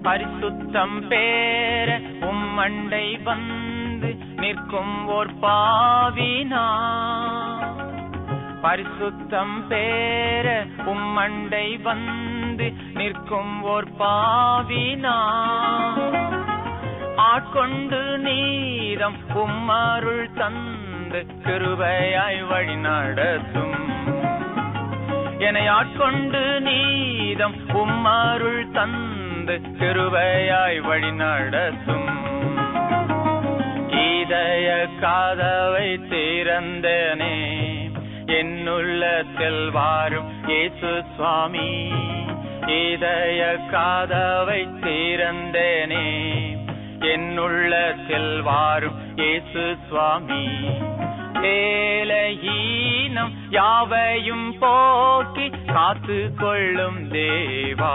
பரிசுத்தம் பேர உம்மண்டை வந்து நிற்கும் ஓர் பாவினா பரிசுத்தம் பேர உம்மண்டை வந்து நிற்கும் ஓர் பாவினா ஆட்கொண்டு நீதம் உம்மருள் தந்து கிருபையாய் வழி நடத்தும் என்னை ஆட்கொண்டு நீதம் உம்மருள் தந்து கிருபையாய் வழி நடத்தும் இதய காதவை திறந்தனே என்னுள்ளத்தில் வாரும் இயேசு சுவாமி இதய காதவை திறந்தனே என்னுள்ளத்தில் வாரும் இயேசு சுவாமி ஏலஹீனம் யாவையும் போக்கி காத்து கொள்ளும் தேவா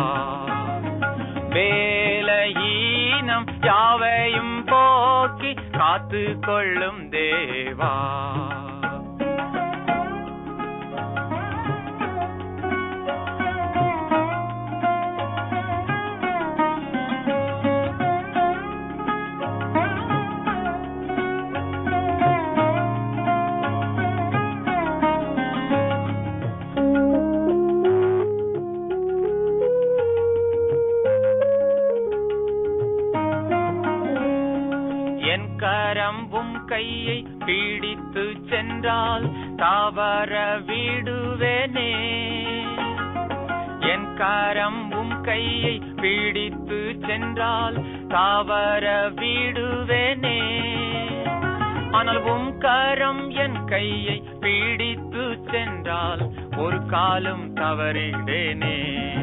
வேலஹீனம் யாவையும் போக்கி காத்து கொள்ளும் தேவா என் கரம்பும் கையை பீடித்து சென்றால் தாவர விடுவேனே என் கரம்பும் கையை பீடித்து சென்றால் தாவர விடுவேனே ஆனால் உம் கரம் என் கையை பீடித்து சென்றால் ஒரு காலம் தவறிடேனே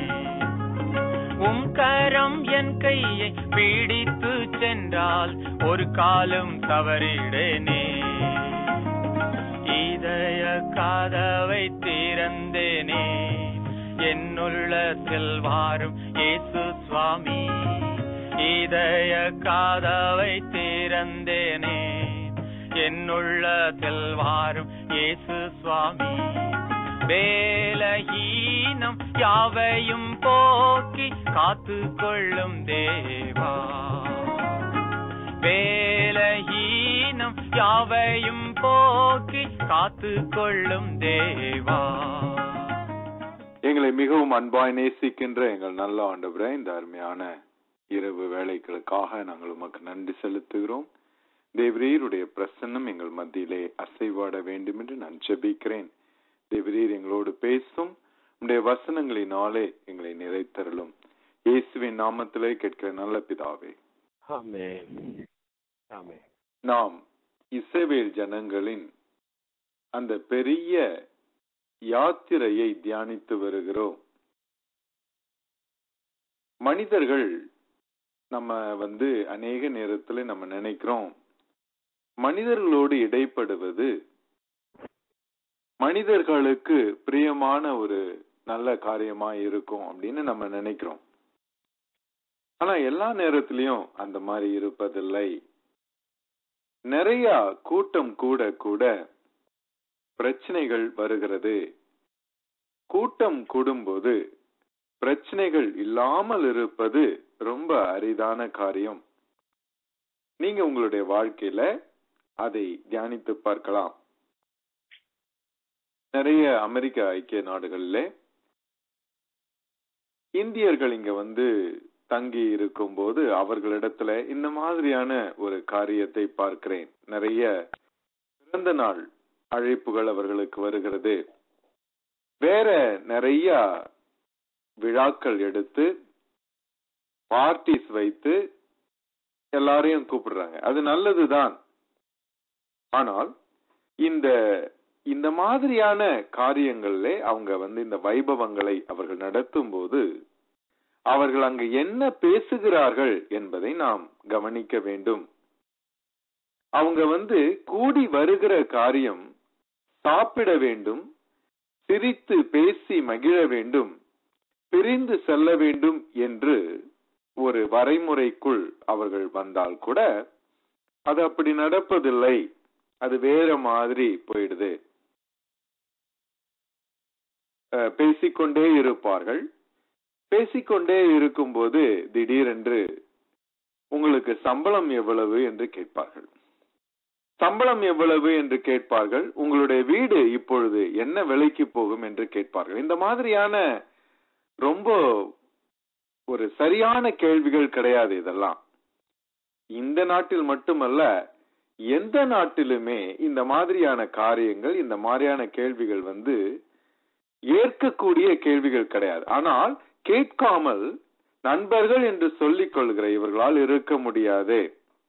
உம் கரம் என் கையை பீடித்து சென்றால் ஒரு காலம் தவறிடேனே இதய காதவை திறந்தேனே என்னுள்ளத்தில் வாரும் இயேசு சுவாமி இதய காதவை திறந்தேனே என்னுள்ளத்தில் வாரும் இயேசு சுவாமி வேலஹீனம் யாவையும் போக்கி காத்து கொள்ளும் தேவா வேலஹீனம் யாவையும் போக்கி காத்து கொள்ளும் தேவா எங்களை மிகவும் அன்பாய் நேசிக்கின்ற எங்கள் நல்ல ஆண்டவரே இந்த அருமையான இரவு வேலைகளுக்காக நாங்கள் உமக்கு நன்றி செலுத்துகிறோம் தேவரீருடைய பிரசன்னம் எங்கள் மத்தியிலே அசைவாட வேண்டும் என்று நான் ஜெபிக்கிறேன் தேவரீர் எங்களோடு பேசும் உடைய வசனங்களினாலே எங்களை நிறைத்தருளும் இயேசுவின் நாமத்திலே கேட்கிற நல்ல பிதாவே ஆமென் ஆமென் நாம் இஸ்ரவேல் ஜனங்களின் அந்த பெரிய யாத்திரையை தியானித்து வருகிறோம் மனிதர்கள் நம்ம வந்து அநேக நேரத்துல நம்ம நினைக்கிறோம் மனிதர்களோடு இடைப்படுவது மனிதர்களுக்கு பிரியமான ஒரு நல்ல காரியமா இருக்கும் அப்படின்னு நம்ம நினைக்கிறோம் ஆனா எல்லா நேரத்திலயும் அந்த மாதிரி இருப்பதில்லை நிறைய கூட்டம் கூட கூட பிரச்சனைகள் வருகிறது கூட்டம் கூடும்போது பிரச்சனைகள் இல்லாமல் இருப்பது ரொம்ப அரிதான காரியம் நீங்க உங்களுடைய வாழ்க்கையில அதை தியானித்து பார்க்கலாம் நிறைய அமெரிக்க ஐக்கிய நாடுகள்ல இந்தியர்கள் இங்க வந்து தங்கி இருக்கும்போது அவர்களிடத்துல இந்த மாதிரியான ஒரு காரியத்தை பார்க்கிறேன் நிறைய பிறந்த நாள் அழைப்புகள் அவர்களுக்கு வருகிறது வேற நிறைய விழாக்கள் எடுத்து பார்ட்டிஸ் வைத்து எல்லாரையும் கூப்பிடுறாங்க அது நல்லதுதான் ஆனால் இந்த இந்த மாதிரியான காரியங்கள்ல அவங்க வந்து இந்த வைபவங்களை அவர்கள் நடத்தும் போது அவர்கள் அங்கு என்ன பேசுகிறார்கள் என்பதை நாம் கவனிக்க வேண்டும் அவங்க வந்து கூடி வருகிற காரியம் சாப்பிட வேண்டும் சிரித்து பேசி மகிழ வேண்டும் பிரிந்து செல்ல வேண்டும் என்று ஒரு வரைமுறைக்குள் அவர்கள் வந்தால் கூட அது அப்படி நடப்பதில்லை அது வேற மாதிரி போயிடுது அஹ் பேசிக்கொண்டே இருப்பார்கள் பேசிக்கொண்டே இருக்கும்போது திடீரென்று உங்களுக்கு சம்பளம் எவ்வளவு என்று கேட்பார்கள் சம்பளம் எவ்வளவு என்று கேட்பார்கள் உங்களுடைய வீடு இப்பொழுது என்ன விலைக்கு போகும் என்று கேட்பார்கள் இந்த மாதிரியான ரொம்ப ஒரு சரியான கேள்விகள் கிடையாது இதெல்லாம் இந்த நாட்டில் மட்டுமல்ல எந்த நாட்டிலுமே இந்த மாதிரியான காரியங்கள் இந்த மாதிரியான கேள்விகள் வந்து ஏற்கக்கூடிய கேள்விகள் கிடையாது ஆனால் கேட்காமல் நண்பர்கள் என்று சொல்லிக் கொள்கிற இவர்களால் இருக்க முடியாது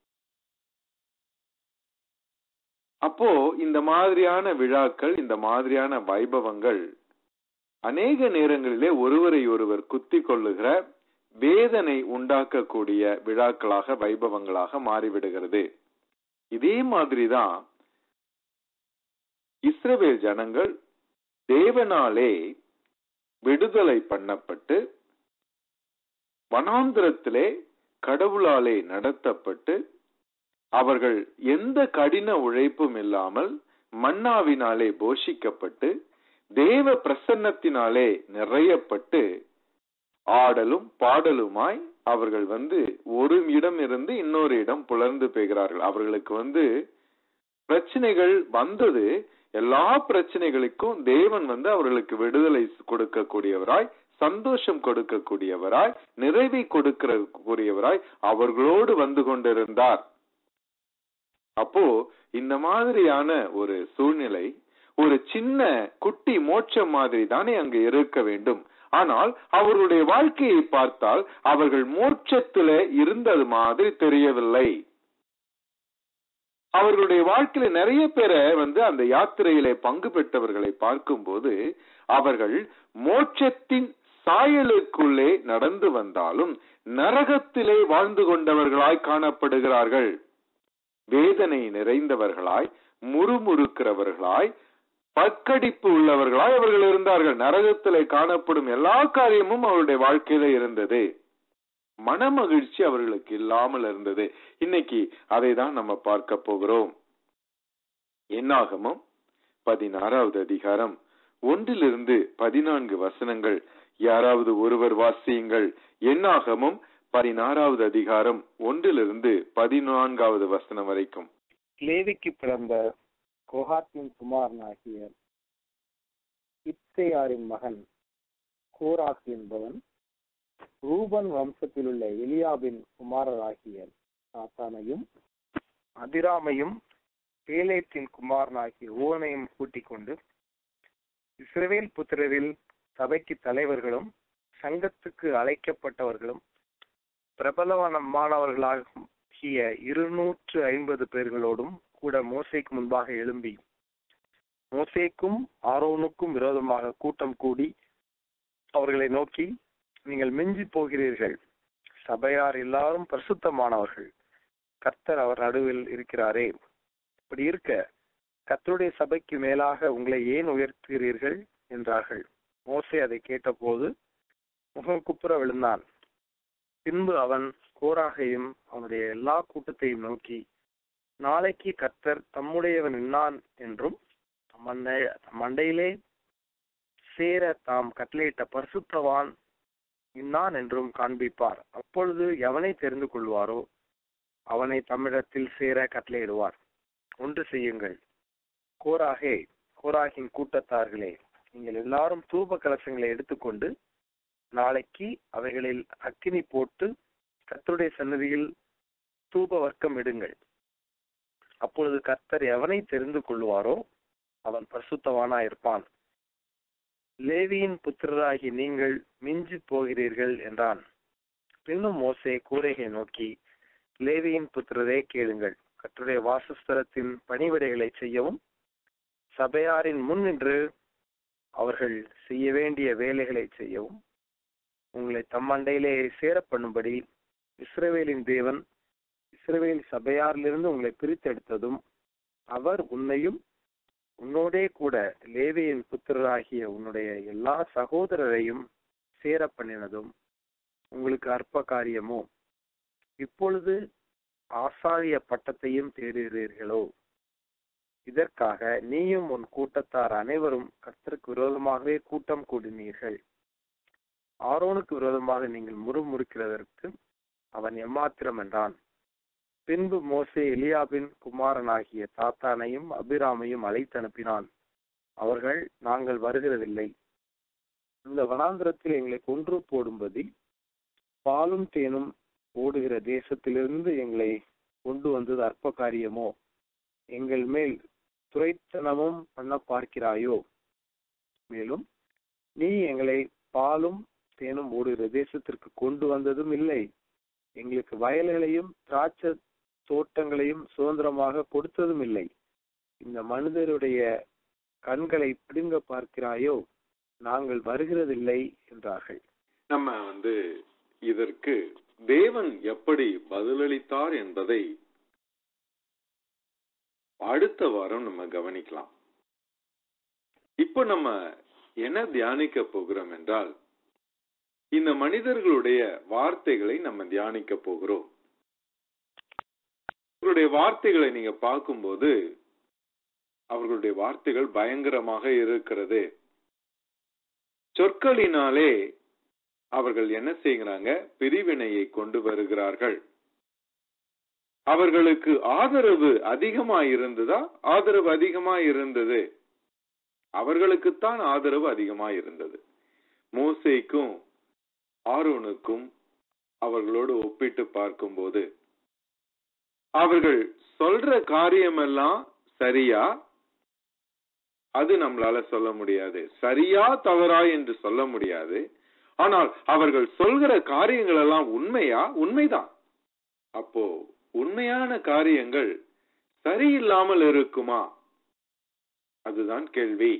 அப்போ இந்த மாதிரியான விழாக்கள் இந்த மாதிரியான வைபவங்கள் அநேக நேரங்களிலே ஒருவரை ஒருவர் குத்தி கொள்ளுகிற வேதனை உண்டாக்கக்கூடிய விழாக்களாக வைபவங்களாக மாறிவிடுகிறது இதே மாதிரிதான் இஸ்ரவேல் ஜனங்கள் தேவனாலே விடுதலை பண்ணப்பட்டு வனாந்திரத்திலே கடவுளாலே நடத்தப்பட்டு அவர்கள் எந்த கடின உழைப்பும் இல்லாமல் மன்னாவினாலே போஷிக்கப்பட்டு தேவ பிரசன்னத்தினாலே நிறையப்பட்டு ஆடலும் பாடலுமாய் அவர்கள் வந்து ஒரு இடம் இருந்து இன்னொரு இடம் புலர்ந்து பெறுகிறார்கள் அவர்களுக்கு வந்து பிரச்சனைகள் வந்தது எல்லா பிரச்சனைகளுக்கும் தேவன் வந்து அவர்களுக்கு விடுதலை கொடுக்கக்கூடியவராய் சந்தோஷம் கொடுக்கக்கூடியவராய் நிறைவை கொடுக்கிற கூடியவராய் அவர்களோடு வந்து கொண்டிருந்தார் அப்போ இந்த மாதிரியான ஒரு சூழ்நிலை ஒரு சின்ன குட்டி மோட்சம் மாதிரி தானே அங்கு இருக்க வேண்டும் ஆனால் அவர்களுடைய வாழ்க்கையை பார்த்தால் அவர்கள் மோட்சத்தில இருந்தது மாதிரி தெரியவில்லை அவர்களுடைய வாழ்க்கையில நிறைய பேரை வந்து அந்த யாத்திரையிலே பங்கு பெற்றவர்களை பார்க்கும்போது அவர்கள் மோட்சத்தின் சாயலுக்குள்ளே நடந்து வந்தாலும் நரகத்திலே வாழ்ந்து கொண்டவர்களாய் காணப்படுகிறார்கள் வேதனை நிறைந்தவர்களாய் முறுமுறுக்கிறவர்களாய் பற்கடிப்பு உள்ளவர்களாய் அவர்கள் இருந்தார்கள் நரகத்திலே காணப்படும் எல்லா காரியமும் அவருடைய வாழ்க்கையில இருந்தது மனமகிழ்ச்சி அவர்களுக்கு இல்லாமல் இருந்தது இன்னைக்கு அதை தான் நம்ம பார்க்க போகிறோம் என்னாகமும் பதினாறாவது அதிகாரம் ஒன்றிலிருந்து பதினான்கு வசனங்கள் யாராவது ஒருவர் வாசியுங்கள் என்னாகமும் பதினாறாவது அதிகாரம் ஒன்றிலிருந்து பதினான்காவது வசனம் வரைக்கும் லேவிக்கு பிறந்த கோஹாத்தின் குமாரனாகிய இப்சேயாரின் மகன் கோராக் என்பவன் ரூபன் வம்சத்திலுள்ள எலியாபின் குமாரராகிய சாத்தானையும் அதிராமையும் பேலேத்தின் குமாரனாகிய ஓனையும் கூட்டிக் கொண்டு இஸ்ரவேல் புத்திரரில் சபைக்கு தலைவர்களும் சங்கத்துக்கு அழைக்கப்பட்டவர்களும் பிரபலமானவர்களாகிய இருநூற்று ஐம்பது பேர்களோடும் கூட மோசேக்கு முன்பாக எழும்பி மோசேக்கும் ஆரோனுக்கும் விரோதமாக கூட்டம் கூடி அவர்களை நோக்கி நீங்கள் மிஞ்சி போகிறீர்கள் சபையார் எல்லாரும் பரிசுத்தமானவர்கள் கர்த்தர் அவர் நடுவில் இருக்கிறாரே இப்படி இருக்க கர்த்தருடைய சபைக்கு மேலாக உங்களை ஏன் உயர்த்துகிறீர்கள் என்றார்கள் மோசே அதை கேட்டபோது முகம் குப்புற விழுந்தான் பின்பு அவன் கோராகையும் அவனுடைய எல்லா கூட்டத்தையும் நோக்கி நாளைக்கு கர்த்தர் தம்முடையவன் இன்னான் என்றும் மண்டை மண்டையிலே சேர தாம் கட்டளையிட்ட பரிசுத்தவான் இன்னான் என்றும் காண்பிப்பார் அப்பொழுது எவனை தெரிந்து கொள்வாரோ அவனை தமிழத்தில் சேர கட்டளையிடுவார் ஒன்று செய்யுங்கள் கோராகே கோராகின் கூட்டத்தார்களே நீங்கள் எல்லாரும் தூப கலசங்களை எடுத்துக்கொண்டு நாளைக்கு அவைகளில் அக்கினி போட்டு கர்த்தருடைய சன்னதியில் தூப வர்க்கம் இடுங்கள் அப்பொழுது கர்த்தர் எவனை தெரிந்து கொள்வாரோ அவன் பரிசுத்தவானா இருப்பான் லேவியின் புத்திரராகி நீங்கள் மிஞ்சி போகிறீர்கள் என்றான் பின்னும் மோசே கூரையை நோக்கி லேவியின் புத்திரரே கேளுங்கள் கர்த்தருடைய வாசஸ்தலத்தின் பணிவிடைகளை செய்யவும் சபையாரின் முன் நின்று அவர்கள் செய்ய வேண்டிய வேலைகளை செய்யவும் உங்களை தம்மண்டையிலே சேர பண்ணும்படி இஸ்ரவேலின் தேவன் இஸ்ரவேல் சபையாரிலிருந்து உங்களை பிரித்தெடுத்ததும் அவர் உன்னையும் உன்னோடே கூட லேவியின் புத்திரராகிய உன்னுடைய எல்லா சகோதரரையும் சேர பண்ணினதும் உங்களுக்கு அற்ப காரியமோ இப்பொழுது ஆசாரிய பட்டத்தையும் தேடுகிறீர்களோ இதற்காக நீயும் உன் கூட்டத்தார் அனைவரும் கர்த்தருக்கு விரோதமாகவே கூட்டம் கூடினீர்கள் ஆரோனுக்கு விரோதமாக நீங்கள் முறுமுறுக்கிறதற்கு அவன் எம்மாத்திரம் என்றான் பின்பு மோசே எலியாபின் குமாரனாகிய சாத்தானையும் அபிராமையும் அழைத்து அனுப்பினான் அவர்கள் நாங்கள் வருகிறதில்லை இந்த வனாந்திரத்தில் எங்களை கொன்று போடும்படி பாலும் தேனும் ஓடுகிற தேசத்திலிருந்து எங்களை கொண்டு வந்தது அற்ப காரியமோ எங்கள் மேல் துரைத்தனமும் பண்ண பார்க்கிறாயோ மேலும் நீ எங்களை பாலும் தேனும் ஓடுகிற தேசத்திற்கு கொண்டு வந்ததும் இல்லை எங்களுக்கு வயல்களையும் திராட்சை தோட்டங்களையும் சுதந்திரமாக கொடுத்ததும் இல்லை இந்த மனிதருடைய கண்களை பிடுங்க பார்க்கிறாயோ நாங்கள் வருகிறதில்லை என்றார்கள் நம்ம வந்து இதற்கு தேவன் எப்படி பதிலளித்தார் என்பதை அடுத்த வாரம் நம்ம கவனிக்கலாம் இப்போ நம்ம என்ன தியானிக்க போகிறோம் என்றால் இந்த மனிதர்களுடைய வார்த்தைகளை நம்ம தியானிக்க போகிறோம் அவர்களுடைய வார்த்தைகளை நீங்க பார்க்கும்போது அவர்களுடைய வார்த்தைகள் பயங்கரமாக இருக்கிறது சொற்களினாலே அவர்கள் என்ன செய்கிறாங்க பிரிவினையை கொண்டு வருகிறார்கள் அவர்களுக்கு ஆதரவு அதிகமா இருந்ததா ஆதரவு அதிகமா இருந்தது அவர்களுக்குத்தான் ஆதரவு அதிகமா இருந்தது மோசேக்கும் ஆரோனுக்கும் அவர்களோடு ஒப்பிட்டு பார்க்கும்போது அவர்கள் சொல்ற காரியமெல்லாம் சரியா அது நம்மளால சொல்ல முடியாது சரியா தவறா என்று சொல்ல முடியாது ஆனால் அவர்கள் சொல்கிற காரியங்கள் எல்லாம் உண்மையா உண்மைதான் அப்போ உண்மையான காரியங்கள் சரியில்லாமல் இருக்குமா அதுதான் கேள்வி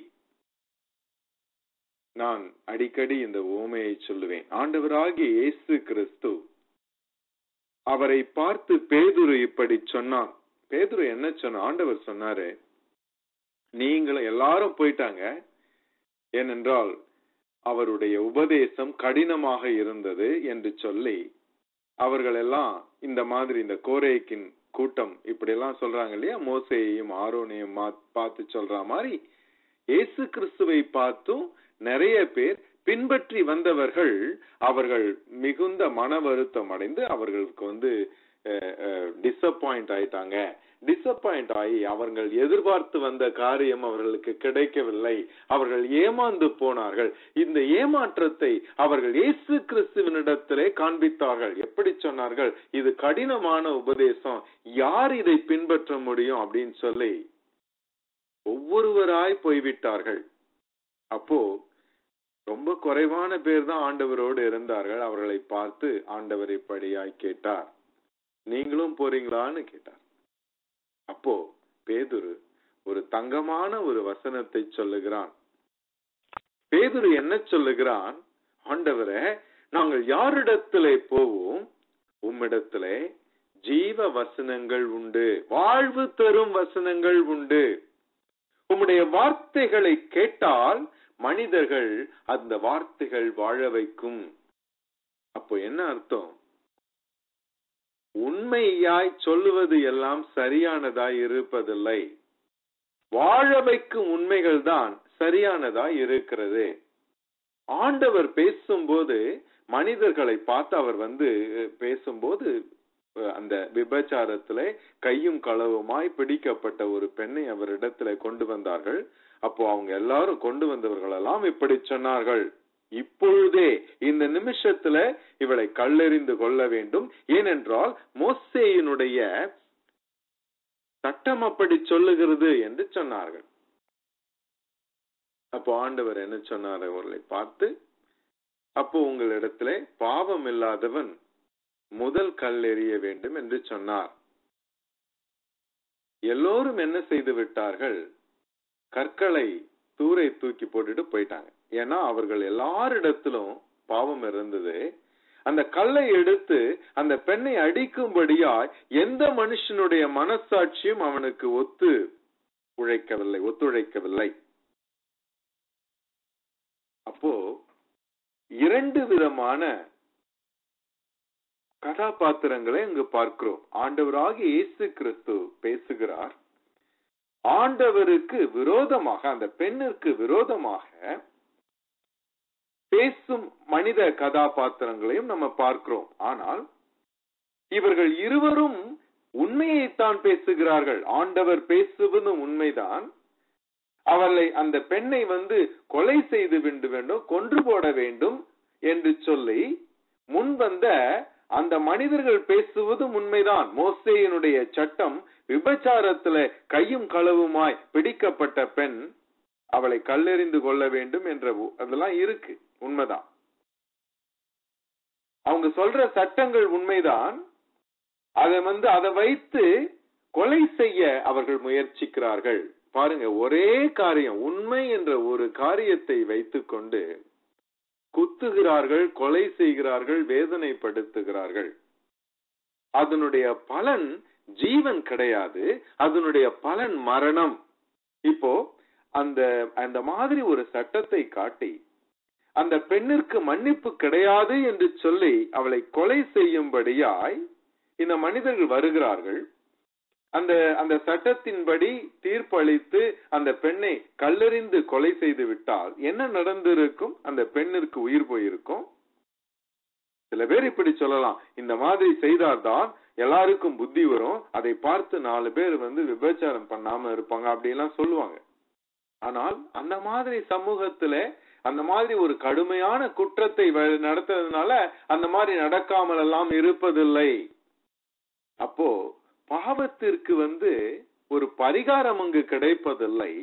நான் அடிக்கடி இந்த ஓமையை சொல்லுவேன் ஆண்டவராகிய இயேசு கிறிஸ்து அவரை பார்த்து பேதுரு இப்படி சொன்னான் பேதுரு என்ன சொன்ன ஆண்டவர் சொன்னாரு நீங்களும் எல்லாரும் போயிட்டாங்க ஏனென்றால் அவருடைய உபதேசம் கடினமாக இருந்தது என்று சொல்லி அவர்கள் எல்லாம் இந்த மாதிரி இந்த கோரேக்கின் கூட்டம் இப்படி எல்லாம் சொல்றாங்க இல்லையா மோசையையும் ஆரோனையும் பார்த்து சொல்ற மாதிரி இயேசு கிறிஸ்துவை பார்த்தும் நிறைய பேர் பின்பற்றி வந்தவர்கள் அவர்கள் மிகுந்த மன வருத்தம் அடைந்து அவர்களுக்கு வந்து டிசப்பாயிண்ட் ஆயிட்டாங்க டிசப்பாயிண்ட் ஆகி அவர்கள் எதிர்பார்த்து வந்த காரியம் அவர்களுக்கு கிடைக்கவில்லை அவர்கள் ஏமாந்து போனார்கள் இந்த ஏமாற்றத்தை அவர்கள் இயேசு கிறிஸ்துவனிடத்திலே காண்பித்தார்கள் எப்படி சொன்னார்கள் இது கடினமான உபதேசம் யார் இதை பின்பற்ற முடியும் அப்படின்னு சொல்லி ஒவ்வொருவராய் போய்விட்டார்கள் அப்போ ரொம்ப குறைவான பேர் தான் ஆண்டவரோடு இருந்தார்கள் அவர்களை பார்த்து ஆண்டவர் இப்படியாய் கேட்டார் நீங்களும் போறீங்களான்னு கேட்டார் அப்போ பேதுரு ஒரு தங்கமான ஒரு வசனத்தை சொல்லுகிறான் பேதுரு என்ன சொல்லுகிறான் ஆண்டவரே நாங்கள் யாரிடத்திலே போவோம் உம்மிடத்திலே ஜீவ வசனங்கள் உண்டு வாழ்வு தரும் வசனங்கள் உண்டு உம்முடைய வார்த்தைகளை கேட்டால் மனிதர்கள் அந்த வார்த்தைகள் வாழ வைக்கும் அப்போ என்ன அர்த்தம் உண்மையாய் சொல்லுவது எல்லாம் சரியானதாய் இருப்பதில்லை வாழ வைக்கும் உண்மைகள் தான் சரியானதாய் இருக்கிறது ஆண்டவர் பேசும்போது மனிதர்களை பார்த்து அவர் வந்து பேசும்போது அந்த விபச்சாரத்தில கையும் களவுமாய் பிடிக்கப்பட்ட ஒரு பெண்ணை அவரிடத்துல கொண்டு வந்தார்கள் அப்போ அவங்க எல்லாரும் கொண்டு வந்தவர்கள் எல்லாம் இப்படி சொன்னார்கள் இப்பொழுதே இந்த நிமிஷத்துல இவளை கல்லெறிந்து கொள்ள வேண்டும் ஏனென்றால் மோசேயினுடைய சட்டம் அப்படி சொல்லுகிறது என்று சொன்னார்கள் அப்போ ஆண்டவர் என்ன சொன்னார் அவர்களை பார்த்து அப்போ உங்களிடத்துல பாவம் இல்லாதவன் முதல் கல் எறிய வேண்டும் என்று சொன்னார் எல்லோரும் என்ன செய்து விட்டார்கள் கற்களை தூரை தூக்கி போட்டுட்டு போயிட்டாங்க ஏன்னா அவர்கள் எல்லாரிடத்திலும் பாவம் இருந்தது அந்த கல்லை எடுத்து அந்த பெண்ணை அடிக்கும்படியாய் எந்த மனுஷனுடைய மனசாட்சியும் அவனுக்கு ஒத்து உழைக்கவில்லை ஒத்துழைக்கவில்லை அப்போ இரண்டு விதமான கதாபாத்திரங்களை இங்கு பார்க்கிறோம் ஆண்டவராகிய இயேசு கிறிஸ்து பேசுகிறார் ஆண்டவருக்கு விரோதமாக அந்த பெண்ணிற்கு விரோதமாக பேசும் மனித கதாபாத்திரங்களையும் நம்ம பார்க்கிறோம் ஆனால் இவர்கள் இருவரும் உண்மையைத்தான் பேசுகிறார்கள் ஆண்டவர் பேசுவதும் உண்மைதான் அவளை அந்த பெண்ணை வந்து கொலை செய்து விண்டு வேண்டும் கொன்று போட வேண்டும் என்று சொல்லி முன் வந்த அந்த மனிதர்கள் பேசுவதும் உண்மைதான் மோசேயினுடைய சட்டம் விபச்சாரத்துல கையும் களவுமாய் பிடிக்கப்பட்ட பெண் அவளை கல்லெறிந்து கொள்ள வேண்டும் என்ற உ- அதெல்லாம் இருக்கு உண்மைதான் அவங்க சொல்ற சட்டங்கள் உண்மைதான் அதை வந்து அதை வைத்து கொலை செய்ய அவர்கள் முயற்சிக்கிறார்கள் பாருங்க ஒரே காரியம் உண்மை என்ற ஒரு காரியத்தை வைத்துக்கொண்டு குத்துகிறார்கள் கொலை செய்கிறார்கள் வேதனைப்படுத்துகிறார்கள் அதனுடைய பலன் ஜீவன் கிடையாது அதனுடைய பலன் மரணம் இப்போ அந்த அந்த மாதிரி ஒரு சட்டத்தை காட்டி அந்த பெண்ணிற்கு மன்னிப்பு கிடையாது என்று சொல்லி அவளை கொலை செய்யும்படியாய் இந்த மனிதர்கள் வருகிறார்கள் அந்த அந்த சட்டத்தின்படி தீர்ப்பளித்து அந்த பெண்ணை கல்லெறிந்து கொலை செய்து விட்டால் என்ன நடந்திருக்கும் அந்த பெண்ணிற்கு உயிர் போயிருக்கும் சில பேர் இப்படி சொல்லலாம் இந்த மாதிரி செய்தால்தான் எல்லாருக்கும் புத்தி வரும் அதை பார்த்து நாலு பேர் வந்து விபச்சாரம் பண்ணாம இருப்பாங்க அப்படி எல்லாம் சொல்லுவாங்க ஆனால் அந்த மாதிரி சமூகத்துல அந்த மாதிரி ஒரு கடுமையான குற்றத்தை வ- நடத்துறதுனால அந்த மாதிரி நடக்காமல் எல்லாம் இருப்பதில்லை அப்போ பாவத்திற்கு வந்து ஒரு பரிகாரம் அங்கு கிடைப்பதில்லை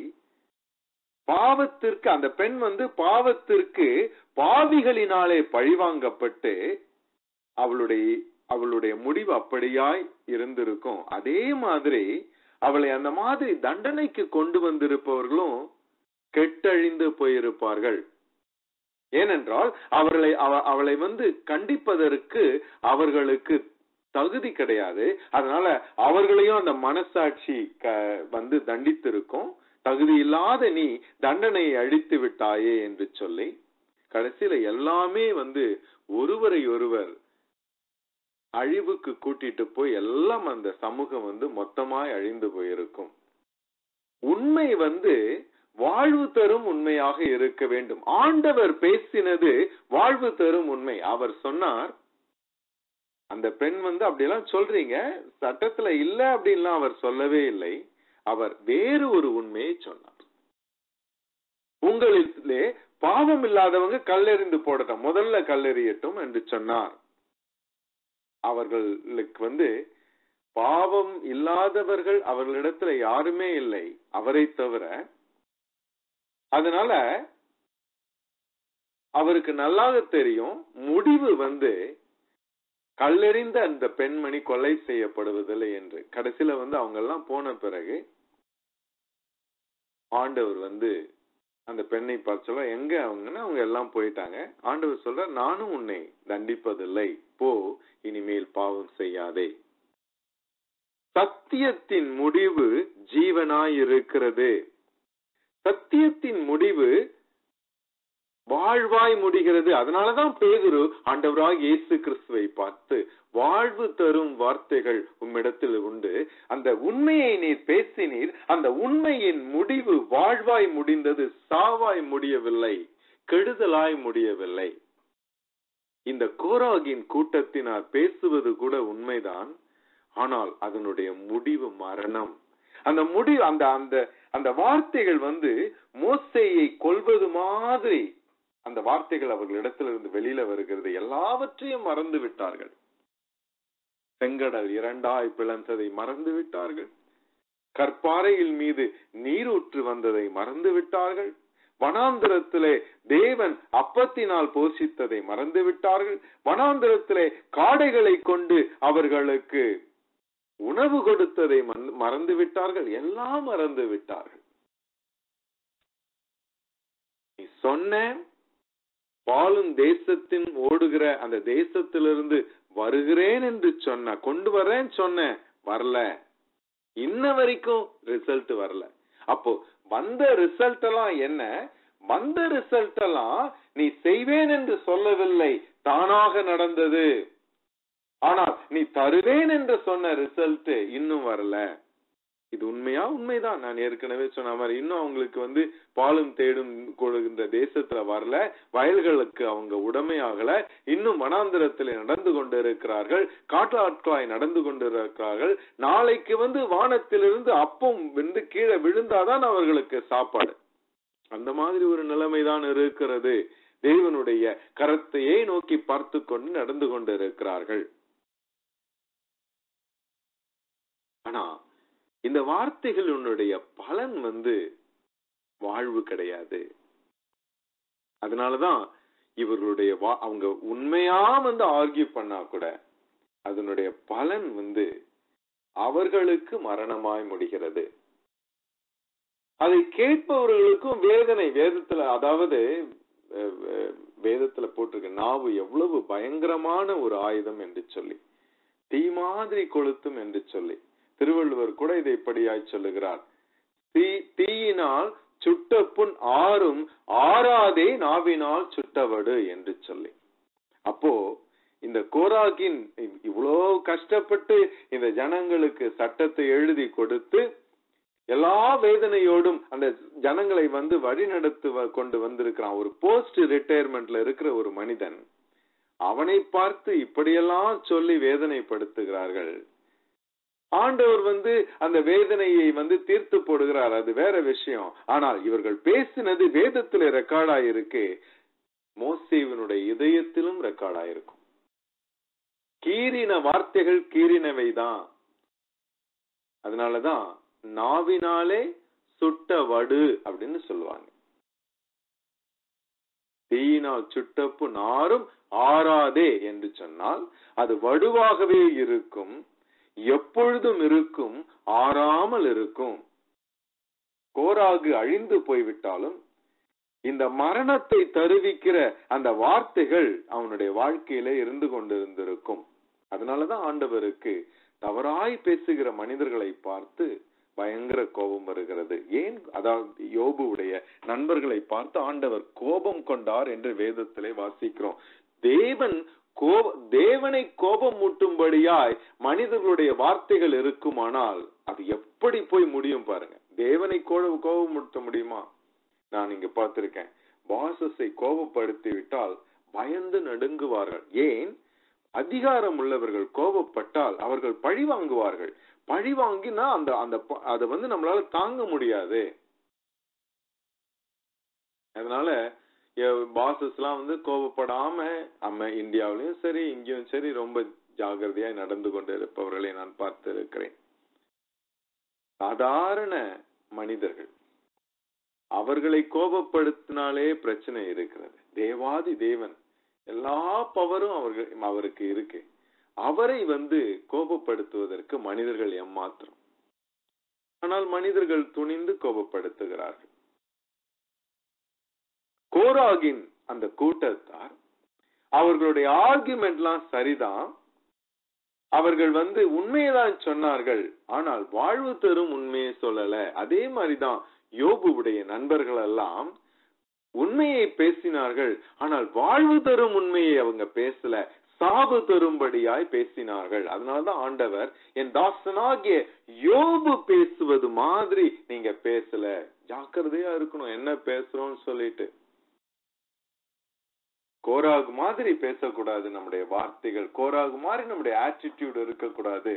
பாவத்திற்கு அந்த பெண் வந்து பாவத்திற்கு பாவிகளினாலே பழிவாங்கப்பட்டு அவளுடைய அவளுடைய முடிவு அப்படியாய் இருந்திருக்கும் அதே மாதிரி அவளை அந்த மாதிரி தண்டனைக்கு கொண்டு வந்திருப்பவர்களும் கெட்டழிந்து போயிருப்பார்கள் ஏனென்றால் அவர்களை அவ- அவளை வந்து கண்டிப்பதற்கு அவர்களுக்கு தகுதி கிடையாது அதனால அவர்களையும் அந்த மனசாட்சி க- வந்து தண்டித்திருக்கும் தகுதி இல்லாத நீ தண்டனையை அழித்து விட்டாயே என்று சொல்லி கடைசியில எல்லாமே வந்து ஒருவரை ஒருவர் அழிவுக்கு கூட்டிட்டு போய் எல்லாம் அந்த சமூகம் வந்து மொத்தமாய் அழிந்து போயிருக்கும் உண்மை வந்து வாழ்வு தரும் உண்மையாக இருக்க வேண்டும் ஆண்டவர் பேசினது வாழ்வு தரும் உண்மை அவர் சொன்னார் அந்த பெண் வந்து அப்படியெல்லாம் சொல்றீங்க சட்டத்துல இல்ல அப்படின்லாம் அவர் சொல்லவே இல்லை அவர் வேறு ஒரு உண்மையை சொன்னார் உங்களிலே பாவம் இல்லாதவங்க கல்லெறிந்து போடட்டும் முதல்ல கல்லெறியட்டும் என்று சொன்னார் அவர்களுக்கு வந்து பாவம் இல்லாதவர்கள் அவர்களிடத்துல யாருமே இல்லை அவரை தவிர அதனால அவருக்கு நல்லாக தெரியும் முடிவு வந்து கல்லெறிந்த அந்த பெண்மணி கொலை செய்யப்படுவதில்லை என்று கடைசியில வந்து அவங்க எல்லாம் போன பிறகு ஆண்டவர் வந்து அந்த பெண்ணை பார்த்து சொல்ல எங்க அவங்கன்னா அவங்க எல்லாம் போயிட்டாங்க ஆண்டவர் சொல்ற நானும் உன்னை தண்டிப்பதில்லை போ இனிமேல் பாவம் செய்யாதே சத்தியத்தின் முடிவு ஜீவனாய் இருக்கிறது சத்தியத்தின் முடிவு வாழ்வாய் முடிகிறது அதனாலதான் பேதுரு ஆண்டவராய் இயேசு கிறிஸ்துவை பார்த்து வாழ்வு தரும் வார்த்தைகள் உம்மிடத்தில் உண்டு அந்த உண்மையை நீர் பேசினீர் அந்த உண்மையின் முடிவு வாழ்வாய் முடிந்தது சாவாய் முடியவில்லை கெடுதலாய் முடியவில்லை இந்த கோராகின் கூட்டத்தினார் பேசுவது கூட உண்மைதான் ஆனால் அதனுடைய முடிவு மரணம் அந்த முடிவு அந்த அந்த அந்த வார்த்தைகள் வந்து மோசையை கொல்வது மாதிரி அந்த வார்த்தைகள் அவர்களிடத்திலிருந்து வெளியில வருகிறது எல்லாவற்றையும் மறந்து விட்டார்கள் செங்கடல் இரண்டாய் பிளந்ததை மறந்து விட்டார்கள் கற்பாறையில் மீது நீரூற்று வந்ததை மறந்து விட்டார்கள் வனாந்திரத்திலே தேவன் அப்பத்தினால் போஷித்ததை மறந்து விட்டார்கள் வனாந்திரத்திலே காடைகளை கொண்டு அவர்களுக்கு உணவு கொடுத்ததை மறந்து- மறந்து விட்டார்கள் எல்லாம் மறந்து விட்டார்கள் நீ சொன்ன பாலும் தேசத்தின் ஓடுகிற அந்த தேசத்திலிருந்து வருகிறேன் என்று சொன்ன கொண்டு வரேன்னு சொன்ன வரல இன்ன வரைக்கும் ரிசல்ட் வரல அப்போ வந்த ரிசல்ட் எல்லாம் என்ன வந்த ரிசல்ட் எல்லாம் நீ செய்வேன் என்று சொல்லவில்லை தானாக நடந்தது ஆனால் நீ தருவேன் என்று சொன்ன ரிசல்ட் இன்னும் வரல இது உண்மையா உண்மைதான் நான் ஏற்கனவே சொன்ன மாதிரி இன்னும் அவங்களுக்கு வந்து பாலும் தேடும் கொடுக்கின்ற தேசத்துல வரல வயல்களுக்கு அவங்க உடமையாகல இன்னும் வனாந்திரத்தில் நடந்து கொண்டிருக்கிறார்கள் காட்டாட்களாய் நடந்து கொண்டிருக்கிறார்கள் நாளைக்கு வந்து வானத்திலிருந்து அப்பம் வந்து கீழே விழுந்தாதான் அவர்களுக்கு சாப்பாடு அந்த மாதிரி ஒரு நிலைமைதான் இருக்கிறது தேவனுடைய கரத்தையே நோக்கி பார்த்து கொண்டு நடந்து கொண்டிருக்கிறார்கள் ஆனா இந்த வார்த்தைகளுடைய பலன் வந்து வாழ்வு கிடையாது அதனாலதான் இவர்களுடைய வா- அவங்க உண்மையா வந்து ஆர்கியூ பண்ணா கூட அதனுடைய பலன் வந்து அவர்களுக்கு மரணமாய் முடிகிறது அதை கேட்பவர்களுக்கும் வேதனை வேதத்துல அதாவது அஹ், அஹ், வேதத்துல போட்டிருக்க நாவு எவ்வளவு பயங்கரமான ஒரு ஆயுதம் என்று சொல்லி தீ மாதிரி கொளுத்தும் என்று சொல்லி திருவள்ளுவர் கூட இதை இப்படியாய் சொல்லுகிறார் தீ தீயினால் சுட்ட புண் ஆறும் ஆறாதே நாவினால் சுட்டவடு என்று சொல்லி அப்போ இந்த கோராகின் இவ்- இவ்வளோ கஷ்டப்பட்டு இந்த ஜனங்களுக்கு சட்டத்தை எழுதி கொடுத்து எல்லா வேதனையோடும் அந்த ஜனங்களை வந்து வழிநடத்து வ- கொண்டு வந்திருக்கிறான் ஒரு போஸ்ட் ரிட்டையர்மெண்ட்ல இருக்கிற ஒரு மனிதன் அவனை பார்த்து இப்படியெல்லாம் சொல்லி வேதனைப்படுத்துகிறார்கள் ஆண்டவர் வந்து அந்த வேதனையை வந்து தீர்த்து போடுகிறார் அது வேற விஷயம் ஆனால் இவர்கள் பேசினது வேதத்துல ரெக்கார்டாயிருக்கு மோசேவனுடைய இதயத்திலும் ரெக்கார்டாயிருக்கும் கீறின வார்த்தைகள் கீறினவைதான் அதனாலதான் நாவினாலே சுட்ட வடு அப்படின்னு சொல்லுவாங்க தீயினால் சுட்டப்பு நாரும் ஆறாதே என்று சொன்னால் அது வடுவாகவே இருக்கும் எப்பொழுதும் இருக்கும் ஆறாமல் இருக்கும் கோராகு அழிந்து போய்விட்டாலும் இந்த மரணத்தை தருவிக்கிற அந்த வார்த்தைகள் அவனுடைய வாழ்க்கையில இருந்து கொண்டிருந்திருக்கும் அதனாலதான் ஆண்டவருக்கு தவறாய் பேசுகிற மனிதர்களை பார்த்து பயங்கர கோபம் வருகிறது ஏன் அதாவது யோபுவுடைய நண்பர்களை பார்த்து ஆண்டவர் கோபம் கொண்டார் என்று வேதத்திலே வாசிக்கிறோம் தேவன் கோப தேவனை கோபம் மூட்டும்படியாய் மனிதர்களுடைய வார்த்தைகள் இருக்குமானால் அது எப்படி போய் முடியும் பாருங்க தேவனை கோபம் கோபம் மூட்ட முடியுமா நான் இங்க பார்த்திருக்கேன் பாசஸை கோபப்படுத்தி விட்டால் பயந்து நடுங்குவார்கள் ஏன் அதிகாரம் உள்ளவர்கள் கோபப்பட்டால் அவர்கள் பழி வாங்குவார்கள் பழி வாங்கினா அந்த அந்த ப- அதை வந்து நம்மளால தாங்க முடியாது அதனால பாசஸ் எல்லாம் வந்து கோபப்படாம நம்ம இந்தியாவிலயும் சரி இங்கேயும் சரி ரொம்ப ஜாகிரதையா நடந்து கொண்டு இருப்பவர்களை நான் பார்த்து இருக்கிறேன் சாதாரண மனிதர்கள் அவர்களை கோபப்படுத்தினாலே பிரச்சனை இருக்கிறது தேவாதி தேவன் எல்லா பவரும் அவர்கள் அவருக்கு இருக்கு அவரை வந்து கோபப்படுத்துவதற்கு மனிதர்கள் எம்மாத்திரம் ஆனால் மனிதர்கள் துணிந்து கோபப்படுத்துகிறார்கள் கோராகின் அந்த கூட்டத்தார் அவர்களுடைய ஆர்குமெண்ட்லாம் சரிதான் அவர்கள் வந்து உண்மையைதான் சொன்னார்கள் ஆனால் வாழ்வு தரும் உண்மையை சொல்லல அதே மாதிரிதான் யோபுவுடைய நண்பர்கள் எல்லாம் உண்மையை பேசினார்கள் ஆனால் வாழ்வு தரும் உண்மையை அவங்க பேசல சாபு தரும்படியாய் பேசினார்கள் அதனாலதான் ஆண்டவர் என் தாசனாகிய யோபு பேசுவது மாதிரி நீங்க பேசல ஜாக்கிரதையா இருக்கணும் என்ன பேசுறோம்னு சொல்லிட்டு கோராகு மாதிரி பேசக்கூடாது நம்முடைய வார்த்தைகள் கோராகு மாதிரி நம்முடைய ஆட்டிடியூட் இருக்கக்கூடாது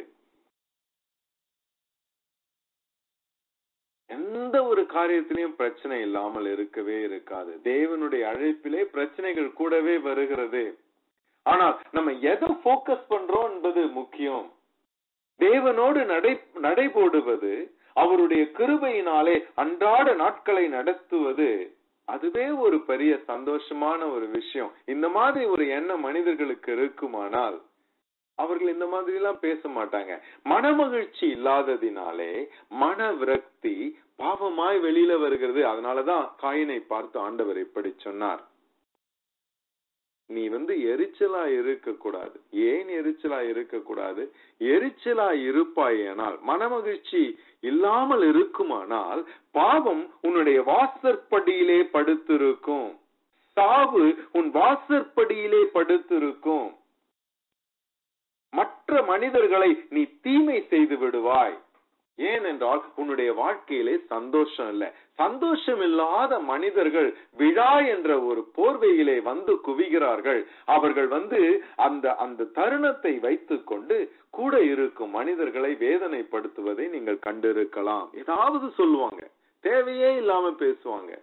எந்த ஒரு காரியத்திலையும் பிரச்சனை இல்லாமல் இருக்கவே இருக்காது தேவனுடைய அழைப்பிலே பிரச்சனைகள் கூடவே வருகிறது ஆனால் நம்ம எதை போக்கஸ் பண்றோம் என்பது முக்கியம் தேவனோடு நடை நடைபோடுவது அவருடைய கிருபையினாலே அன்றாட நாட்களை நடத்துவது அதுவே ஒரு பெரிய சந்தோஷமான ஒரு விஷயம் இந்த மாதிரி ஒரு எண்ணம் மனிதர்களுக்கு இருக்குமானால் அவர்கள் இந்த மாதிரி எல்லாம் பேச மாட்டாங்க மனமகிழ்ச்சி இல்லாததினாலே மன விரக்தி பாவமாய் வெளியில வருகிறது அதனாலதான் காயினை பார்த்து ஆண்டவர் இப்படி சொன்னார் நீ வந்து எரிச்சலா இருக்க கூடாது ஏன் எரிச்சலா இருக்க கூடாது எரிச்சலா இருப்பாயேனால் மனமகிழ்ச்சி இல்லாமல் இருக்குமானால் பாவம் உன்னுடைய வாசற்படியிலே படுத்திருக்கும் சாவு உன் வாசற்படியிலே படுத்திருக்கும் மற்ற மனிதர்களை நீ தீமை செய்து விடுவாய் ஏனென்றால் உன்னுடைய வாழ்க்கையிலே சந்தோஷம் இல்லை சந்தோஷம் இல்லாத மனிதர்கள் விழா என்ற ஒரு போர்வையிலே வந்து குவிகிறார்கள் அவர்கள் வந்து அந்த அந்த தருணத்தை வைத்துக் கொண்டு கூட இருக்கும் மனிதர்களை வேதனைப்படுத்துவதை நீங்கள் கண்டிருக்கலாம் ஏதாவது சொல்லுவாங்க தேவையே இல்லாம பேசுவாங்க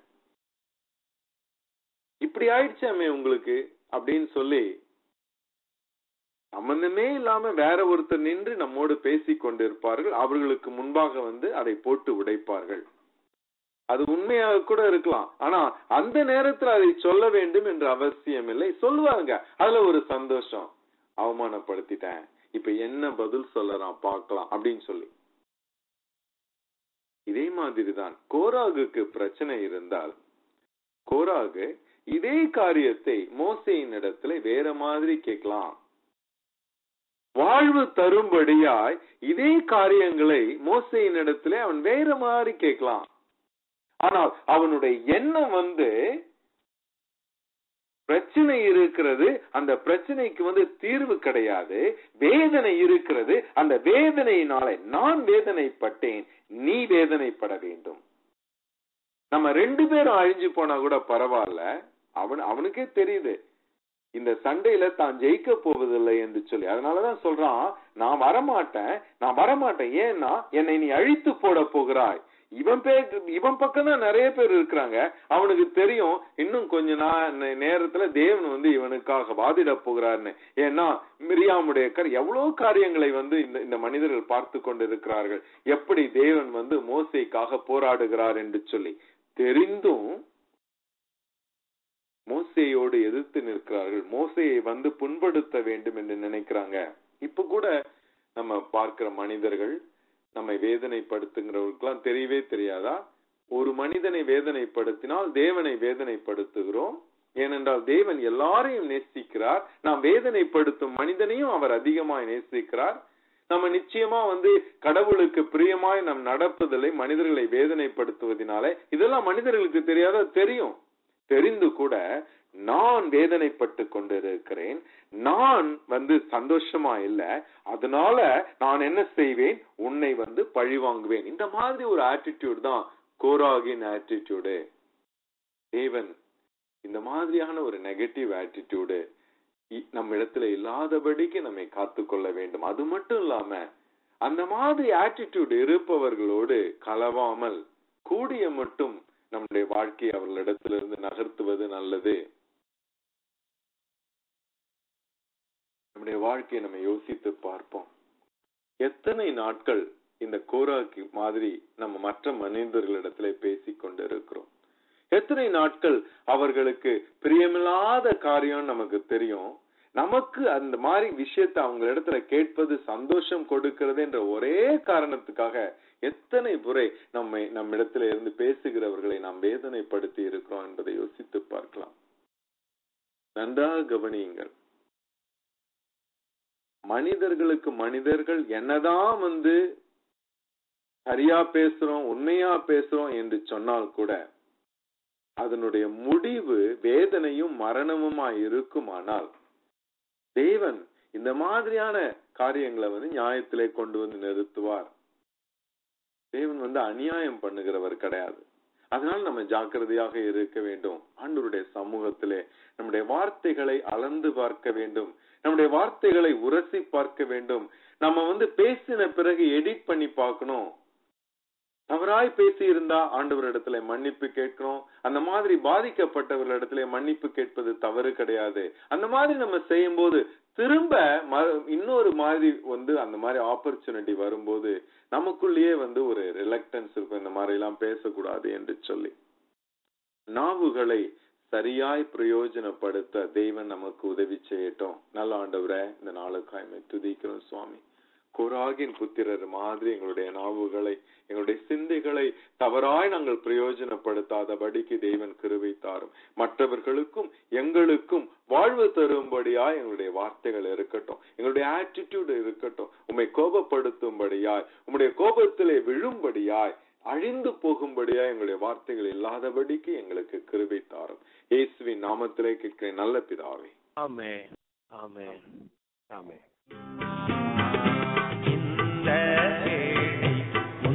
இப்படி ஆயிடுச்சாமே உங்களுக்கு அப்படின்னு சொல்லி சம்பந்தமே இல்லாம வேற ஒருத்தர் நின்று நம்மோடு பேசிக் கொண்டிருப்பார்கள் அவர்களுக்கு முன்பாக வந்து அதை போட்டு உடைப்பார்கள் அது உண்மையாக கூட இருக்கலாம் ஆனா அந்த நேரத்துல அதை சொல்ல வேண்டும் என்ற அவசியம் இல்லை சொல்லுவாங்க அதுல ஒரு சந்தோஷம் அவமானப்படுத்திட்டேன் இப்ப என்ன பதில் சொல்லலாம் பார்க்கலாம் அப்படின்னு சொல்லி இதே மாதிரிதான் கோராகுக்கு பிரச்சனை இருந்தால் கோராகு இதே காரியத்தை மோசையின் இடத்துல வேற மாதிரி கேட்கலாம் வாழ்வு தரும்படியாய் இதே காரியங்களை மோசையின் இடத்துல அவன் வேற மாதிரி கேட்கலாம் ஆனால் அவனுடைய எண்ணம் வந்து பிரச்சனை இருக்கிறது அந்த பிரச்சனைக்கு வந்து தீர்வு கிடையாது வேதனை இருக்கிறது அந்த வேதனையினால நான் வேதனைப்பட்டேன் நீ வேதனைப்பட வேண்டும் நம்ம ரெண்டு பேரும் அழிஞ்சு போனா கூட பரவாயில்ல அவன் அவனுக்கே தெரியுது இந்த சண்டையில தான் ஜெயிக்க போவதில்லை என்று சொல்லி அதனாலதான் சொல்றான் நான் வரமாட்டேன் நான் வரமாட்டேன் ஏன்னா என்னை நீ அழித்து போட போகிறாய் இவன் பேர் இவன் பக்கம் தான் நிறைய பேர் இருக்கிறாங்க அவனுக்கு தெரியும் இன்னும் கொஞ்ச நாள் நேரத்துல தேவன் வந்து இவனுக்காக வாதிட போகிறார்னு ஏன்னா மிரியாமுடைய கர் எவ்வளவு காரியங்களை வந்து இந்த இந்த மனிதர்கள் பார்த்து கொண்டு இருக்கிறார்கள் எப்படி தேவன் வந்து மோசைக்காக போராடுகிறார் என்று சொல்லி தெரிந்தும் மோசையோடு எதிர்த்து நிற்கிறார்கள் மோசையை வந்து புண்படுத்த வேண்டும் என்று நினைக்கிறாங்க இப்ப கூட நம்ம பார்க்கிற மனிதர்கள் நம்மை வேதனைப்படுத்துகிறவர்களுக்கெல்லாம் தெரியவே தெரியாதா ஒரு மனிதனை வேதனைப்படுத்தினால் தேவனை வேதனைப்படுத்துகிறோம் ஏனென்றால் தேவன் எல்லாரையும் நேசிக்கிறார் நாம் வேதனைப்படுத்தும் மனிதனையும் அவர் அதிகமாய் நேசிக்கிறார் நம்ம நிச்சயமா வந்து கடவுளுக்கு பிரியமாய் நம் நடப்பதில்லை மனிதர்களை வேதனைப்படுத்துவதனால இதெல்லாம் மனிதர்களுக்கு தெரியாத தெரியும் தெரிந்து கூட நான் வேதனைப்பட்டு கொண்டிருக்கிறேன் நான் வந்து சந்தோஷமா இல்ல அதனால நான் என்ன செய்வேன் உன்னை வந்து பழி வாங்குவேன் இந்த மாதிரி ஒரு ஆட்டிடியூட் தான் கோராகின் ஆட்டிடியூடு தேவன் இந்த மாதிரியான ஒரு நெகட்டிவ் ஆட்டிடியூடு நம்ம இடத்துல இல்லாதபடிக்கு நம்மை காத்துக்கொள்ள வேண்டும் அது மட்டும் இல்லாம அந்த மாதிரி ஆட்டிடியூட் இருப்பவர்களோடு கலவாமல் கூடிய மட்டும் நம்முடைய வாழ்க்கையை அவர்களிடத்திலிருந்து நகர்த்துவது நல்லது நம்முடைய வாழ்க்கையை நம்ம யோசித்து பார்ப்போம் எத்தனை நாட்கள் இந்த கோராக்கி மாதிரி நம்ம மற்ற மனிதர்களிடத்துல பேசிக் கொண்டு இருக்கிறோம் எத்தனை நாட்கள் அவர்களுக்கு பிரியமில்லாத காரியம் நமக்கு தெரியும் நமக்கு அந்த மாதிரி விஷயத்த அவங்க இடத்துல கேட்பது சந்தோஷம் கொடுக்கிறது என்ற ஒரே காரணத்துக்காக எத்தனை முறை நம்மை நம்மிடத்துல இருந்து பேசுகிறவர்களை நாம் வேதனைப்படுத்தி இருக்கிறோம் என்பதை யோசித்து பார்க்கலாம் நன்றாக கவனியுங்கள் மனிதர்களுக்கு மனிதர்கள் என்னதான் வந்து சரியா பேசுறோம் உண்மையா பேசுறோம் என்று சொன்னால் கூட அதனுடைய முடிவு வேதனையும் மரணமுமா இருக்குமானால் தேவன் இந்த மாதிரியான காரியங்களை வந்து நியாயத்திலே கொண்டு வந்து நிறுத்துவார் தேவன் வந்து அநியாயம் பண்ணுகிறவர் கிடையாது அதனால நம்ம ஜாக்கிரதையாக இருக்க வேண்டும் ஆண்டவருடைய சமூகத்திலே நம்முடைய வார்த்தைகளை அளந்து பார்க்க வேண்டும் நம்முடைய வார்த்தைகளை உரசி பார்க்க வேண்டும் நம்ம வந்து பேசின பிறகு எடிட் பண்ணி பார்க்கணும் தவறாய் பேசி இருந்தா ஆண்டவர் இடத்துல மன்னிப்பு கேட்கணும் அந்த மாதிரி பாதிக்கப்பட்டவர்களிடத்துல மன்னிப்பு கேட்பது தவறு கிடையாது அந்த மாதிரி நம்ம செய்யும் போது திரும்ப இன்னொரு மாதிரி வந்து அந்த மாதிரி ஆப்பர்ச்சுனிட்டி வரும்போது நமக்குள்ளேயே வந்து ஒரு ரிலக்டன்ஸ் இருக்கும் இந்த மாதிரி எல்லாம் பேசக்கூடாது என்று சொல்லி நாவுகளை சரியாய் பிரயோஜனப்படுத்த தெய்வன் நமக்கு உதவி செய்யட்டும் நல்ல ஆண்டவரை இந்த நாளுக்காய்மை துதிக்கிறோம் சுவாமி குராகின் புத்திரர் மாதிரி எங்களுடைய நாவுகளை எங்களுடைய சிந்தைகளை தவறாய் நாங்கள் பிரயோஜனப்படுத்தாதபடிக்கு தெய்வன் கிருவை தாரும் மற்றவர்களுக்கும் எங்களுக்கும் வாழ்வு தரும்படியாய் எங்களுடைய வார்த்தைகள் இருக்கட்டும் எங்களுடைய ஆட்டிடியூட் இருக்கட்டும் உண்மை கோபப்படுத்தும்படியாய் உம்முடைய கோபத்திலே விழும்படியாய் அழிந்து போகும்படியா எங்களுடைய வார்த்தைகள் இல்லாதபடிக்கு எங்களுக்கு கிருபை தாரும் இயேசுவின் நாமத்திலே கேட்கிறேன் நல்ல பிதாவே Amen. Amen. Amen. இந்த ஏழை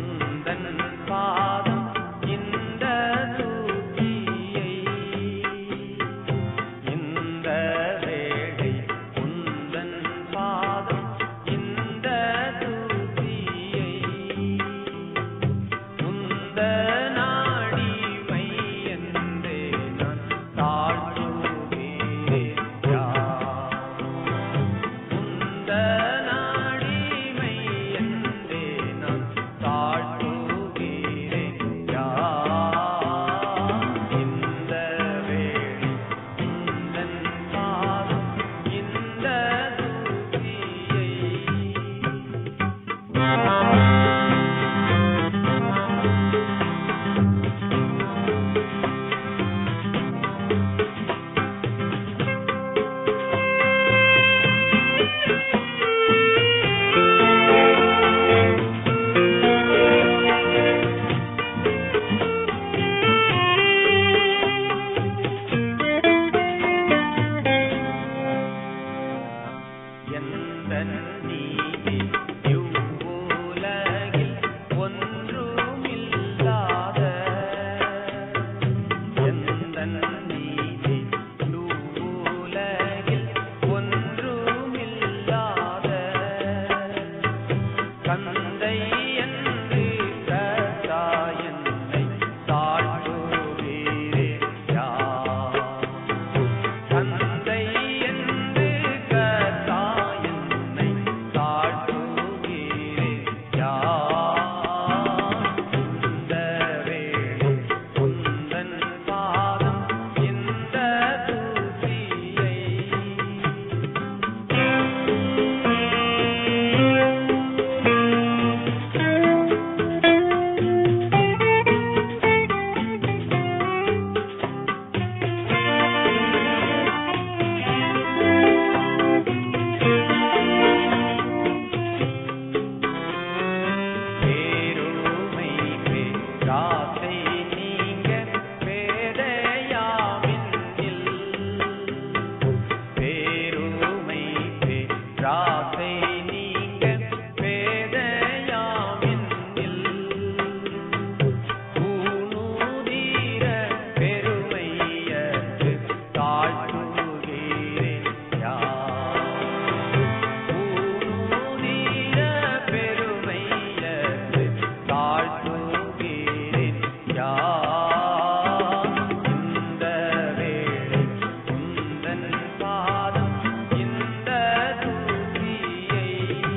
எந்தன் நீதி இவ்வுலகில் ஒன்றுமில்லாத எந்தன் நீதி இவ்வுலகில் ஒன்றுமில்லாத கந்தை என்று கத்தாயன்னை தாழ்த்துவீரே யார் தந்தை என்று கத்தாயன்னை தாழ்த்துவீரே யார் இந்த வேளை உந்தன் பாதம் இந்த தூசியை பேருமை பேராசை நீங்க பேதையாமின்னில் பேருமை பேராசை நீங்க பேதையாமின்னில் ஊனூதீர பெருமையற்று தாழ்த்துகிறேன் யார் ஊனூதீர பெருமையற்று தாழ்த்துகிறேன் யார் இந்த வேளை உந்தன் பாதம் இந்த தூசியை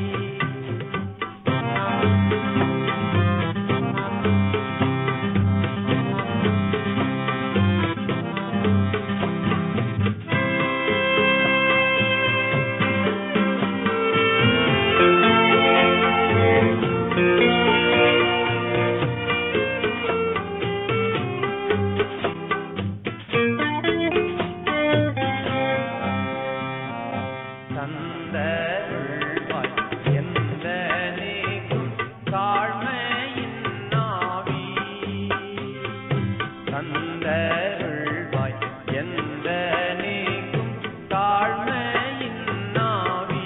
தந்தருள்வாய் எந்த நீக்கும் தாழ்மையின் நாவி தந்தருள்வாய் எந்த நீக்கும் தாழ்மையின் நாவி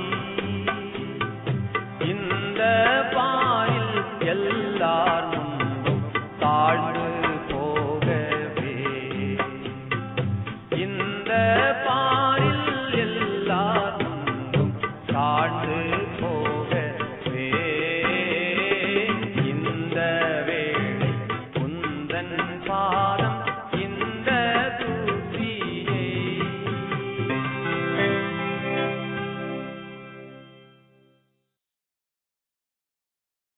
இந்த பாரில் எல்லார் முன்பும் தாழ்ந்து போகவே இந்த பாரில் எல்லாரும் தாழ்ந்து